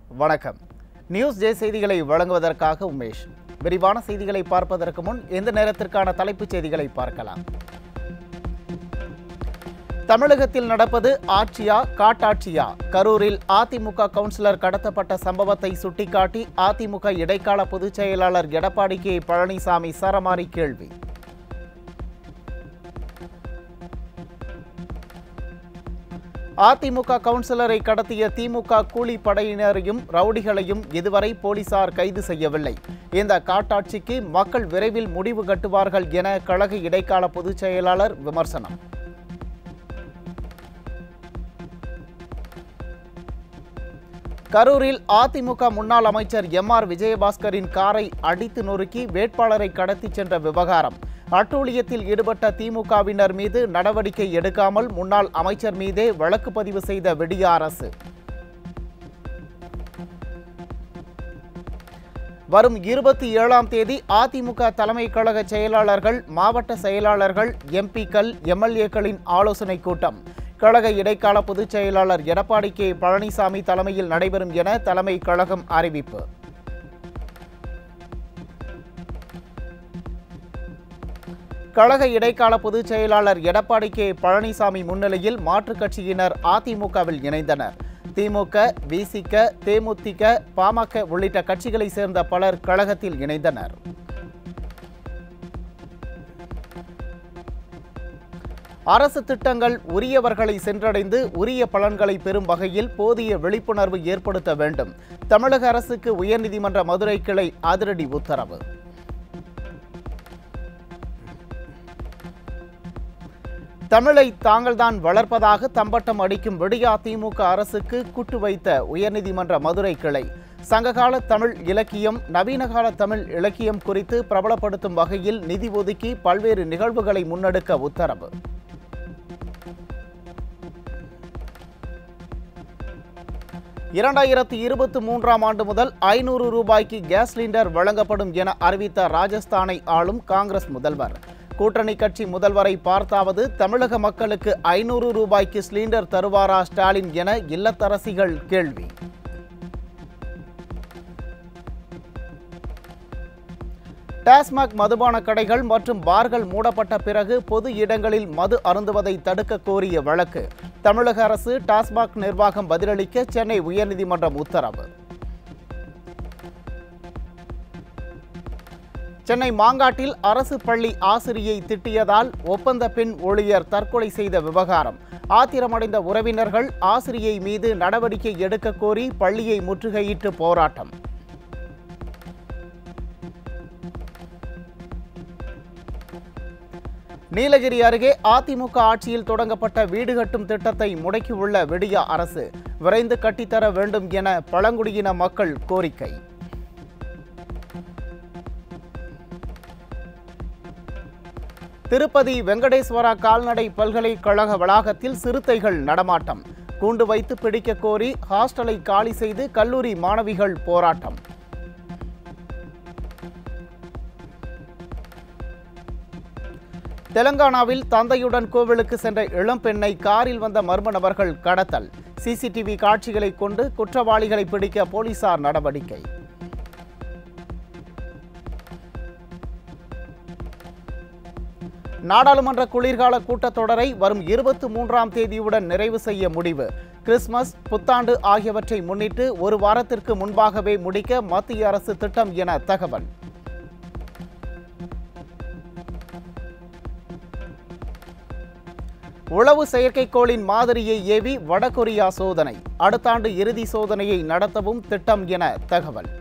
வணக்கம் news J செய்திகளை வழங்குவதற்காக உமேஷ் விரிவான செய்திகளை பார்ப்பதற்கு முன் இந்த நேரத்திற்கான தலைப்புச் செய்திகளை பார்க்கலாம் தமிழகத்தில் நடப்பது ஆட்சியா காட்டாட்சியா கரூரில் அதிமுக கவுன்சிலர் கடத்தப்பட்ட சம்பவத்தை சுட்டிக்காட்டி அதிமுக இடைக்கால பொதுச் செயலாளர் எடப்பாடி கே பழனிசாமி சரமாரி கேள்வி அதிமுக கவுன்சிலரை கடத்திய திமுக கூலி படையினரையும் ரவுடிகளையும் இதுவரை போலீசார் கைது செய்யவில்லை இந்த காட்டாட்சிக்கு மக்கள் விரைவில் முடிவு கட்டுவார்கள் என கழக இடைக்கால பொதுச் செயலாளர் விமர்சனம் கரூரில் அதிமுக முன்னாள் அமைச்சர் எம் ஆர் விஜயபாஸ்கரின் காரை அடித்து நொறுக்கி வேட்பாளரை கடத்திச் சென்ற விவகாரம் அட்டூழியத்தில் ஈடுபட்ட திமுகவினர் மீது நடவடிக்கை எடுக்காமல் முன்னாள் அமைச்சர் மீதே வழக்கு பதிவு செய்த விடிய அரசு வரும் இருபத்தி ஏழாம் தேதி அதிமுக தலைமை கழக செயலாளர்கள் மாவட்ட செயலாளர்கள் எம்பிக்கள் எம்எல்ஏக்களின் ஆலோசனைக் கூட்டம் கழக இடைக்கால பொதுச் செயலாளர் எடப்பாடி கே பழனிசாமி தலைமையில் நடைபெறும் என தலைமை கழகம் அறிவிப்பு கழக இடைக்கால பொதுச் செயலாளர் எடப்பாடி கே பழனிசாமி முன்னிலையில் மாற்றுக் கட்சியினர் அதிமுகவில் இணைந்தனர் திமுக விசிக தேமுதிக பாமக உள்ளிட்ட கட்சிகளைச் சேர்ந்த பலர் கழகத்தில் இணைந்தனர் அரசு திட்டங்கள் உரியவர்களை சென்றடைந்து உரிய பலன்களை பெறும் வகையில் போதிய விழிப்புணர்வு ஏற்படுத்த வேண்டும் தமிழக அரசுக்கு உயர்நீதிமன்ற மதுரை கிளை அதிரடி உத்தரவு தமிழை தாங்கள்தான் வளர்ப்பதாக தம்பட்டம் அடிக்கும் விடியா திமுக அரசுக்கு குட்டு வைத்த உயர்நீதிமன்ற மதுரை கிளை சங்ககால தமிழ் இலக்கியம் நவீனகால தமிழ் இலக்கியம் குறித்து பிரபலப்படுத்தும் வகையில் நிதி ஒதுக்கி பல்வேறு நிகழ்வுகளை முன்னெடுக்க உத்தரவு இரண்டாயிரத்தி இருபத்தி மூன்றாம் ஆண்டு முதல் ஐநூறு ரூபாய்க்கு கேஸ் சிலிண்டர் வழங்கப்படும் என அறிவித்த ராஜஸ்தானை ஆளும் காங்கிரஸ் முதல்வர் கூட்டணி கட்சி முதல்வரை பார்த்தாவது தமிழக மக்களுக்கு ஐநூறு ரூபாய்க்கு சிலிண்டர் தருவாரா ஸ்டாலின் என இல்லத்தரசிகள் கேள்வி டாஸ்மாக் மதுபான கடைகள் மற்றும் பார்கள் மூடப்பட்ட பிறகு பொது இடங்களில் மது அருந்துவதை தடுக்க கோரிய வழக்கு தமிழக அரசு டாஸ்மாக் நிர்வாகம் பதிலளிக்க சென்னை உயர்நீதிமன்றம் உத்தரவு சென்னை மாங்காட்டில் அரசு பள்ளி ஆசிரியை திட்டியதால் ஒப்பந்த பெண் ஊழியர் தற்கொலை செய்த விவகாரம் ஆத்திரமடைந்த உறவினர்கள் ஆசிரியை மீது நடவடிக்கை எடுக்க கோரி பள்ளியை முற்றுகையிட்டு போராட்டம் நீலகிரி அருகே அதிமுக ஆட்சியில் தொடங்கப்பட்ட வீடு கட்டும் திட்டத்தை முடக்கியுள்ள விடியா அரசு விரைந்து கட்டித்தர வேண்டும் என பழங்குடியின மக்கள் கோரிக்கை திருப்பதி வெங்கடேஸ்வரா கால்நடை பல்கலைக்கழக வளாகத்தில் சிறுத்தைகள் நடமாட்டம் கூண்டு வைத்து பிடிக்க கோரி ஹாஸ்டலை காலி செய்து கல்லூரி மாணவிகள் போராட்டம் தெலங்கானாவில் தந்தையுடன் கோவிலுக்கு சென்ற இளம்பெண்ணை காரில் வந்த மர்ம நபர்கள் கடத்தல் சிசிடிவி காட்சிகளை கொண்டு குற்றவாளிகளை பிடிக்க போலீசார் நடவடிக்கை நாடாளுமன்ற குளிர்கால கூட்டத்தொடரை வரும் இருபத்தி மூன்றாம் தேதியுடன் நிறைவு செய்ய முடிவு கிறிஸ்துமஸ் புத்தாண்டு ஆகியவற்றை முன்னிட்டு ஒரு வாரத்திற்கு முன்பாகவே முடிக்க மத்திய அரசு திட்டம் என தகவல் உளவு செயற்கைக்கோளின் மாதிரியை ஏவி வடகொரியா சோதனை அடுத்த ஆண்டு இறுதி சோதனையை நடத்தவும் திட்டம் என தகவல்